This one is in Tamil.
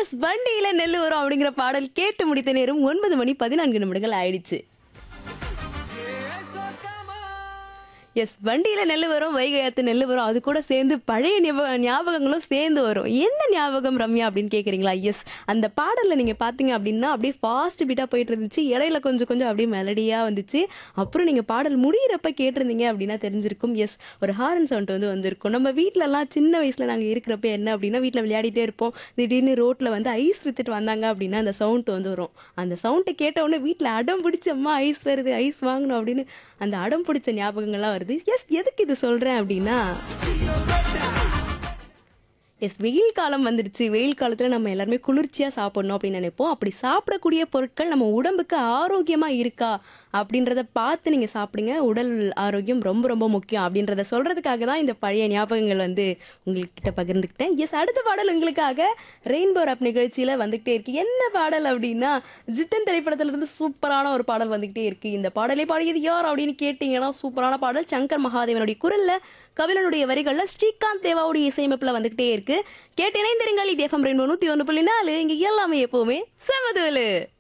எஸ் வண்டியில நெல்லு வரும் அப்படிங்கிற பாடல் கேட்டு முடித்த நேரம் ஒன்பது மணி பதினான்கு நிமிடங்கள் ஆயிடுச்சு எஸ் வண்டியில நெல் வரும் வைகையாத்து நெல் வரும் அது கூட சேர்ந்து பழைய ஞாபக ஞாபகங்களும் சேர்ந்து வரும் என்ன ஞாபகம் ரம்யா அப்படின்னு கேக்குறீங்களா எஸ் அந்த பாடல்ல நீங்க பாத்தீங்க அப்படின்னா அப்படியே ஃபாஸ்ட் பீட்டா போயிட்டு இருந்துச்சு இடையில கொஞ்சம் கொஞ்சம் அப்படியே மெலடியா வந்துச்சு அப்புறம் நீங்க பாடல் முடியிறப்ப கேட்டிருந்தீங்க அப்படின்னா தெரிஞ்சிருக்கும் எஸ் ஒரு ஹாரன் சவுண்ட் வந்து வந்திருக்கும் நம்ம வீட்ல எல்லாம் சின்ன வயசுல நாங்க இருக்கிறப்ப என்ன அப்படின்னா வீட்ல விளையாடிட்டே இருப்போம் திடீர்னு ரோட்ல வந்து ஐஸ் வித்துட்டு வந்தாங்க அப்படின்னா அந்த சவுண்ட் வந்து வரும் அந்த சவுண்டை கேட்ட உடனே வீட்ல அடம் பிடிச்ச அம்மா ஐஸ் வருது ஐஸ் வாங்கணும் அப்படின்னு அந்த அடம் பிடிச்ச ஞாபகங்கள்லாம் வருது எஸ் எதுக்கு இது சொல்றேன் அப்படின்னா எஸ் வெயில் காலம் வந்துடுச்சு வெயில் காலத்தில் நம்ம எல்லாருமே குளிர்ச்சியாக சாப்பிடணும் அப்படின்னு நினைப்போம் அப்படி சாப்பிடக்கூடிய பொருட்கள் நம்ம உடம்புக்கு ஆரோக்கியமாக இருக்கா அப்படின்றத பார்த்து நீங்கள் சாப்பிடுங்க உடல் ஆரோக்கியம் ரொம்ப ரொம்ப முக்கியம் அப்படின்றத சொல்கிறதுக்காக தான் இந்த பழைய ஞாபகங்கள் வந்து உங்கள்கிட்ட பகிர்ந்துக்கிட்டேன் எஸ் அடுத்த பாடல் உங்களுக்காக ரெயின்போ ரப் நிகழ்ச்சியில் வந்துக்கிட்டே இருக்கு என்ன பாடல் அப்படின்னா ஜித்தன் திரைப்படத்துல இருந்து சூப்பரான ஒரு பாடல் வந்துக்கிட்டே இருக்கு இந்த பாடலை பாடியது யார் அப்படின்னு கேட்டிங்கன்னா சூப்பரான பாடல் சங்கர் மகாதேவனுடைய குரல்ல கபிலனுடைய வரிகள்ல ஸ்ரீகாந்த் தேவாவுடைய இசையமைப்புல வந்துகிட்டே இருக்கு கேட்டு இணைந்திருங்கள் இது எஃப்எம் ரெண்டு நூத்தி ஒன்று புள்ளி நாலு இங்க எல்லாமே எப்பவுமே செமதுவலு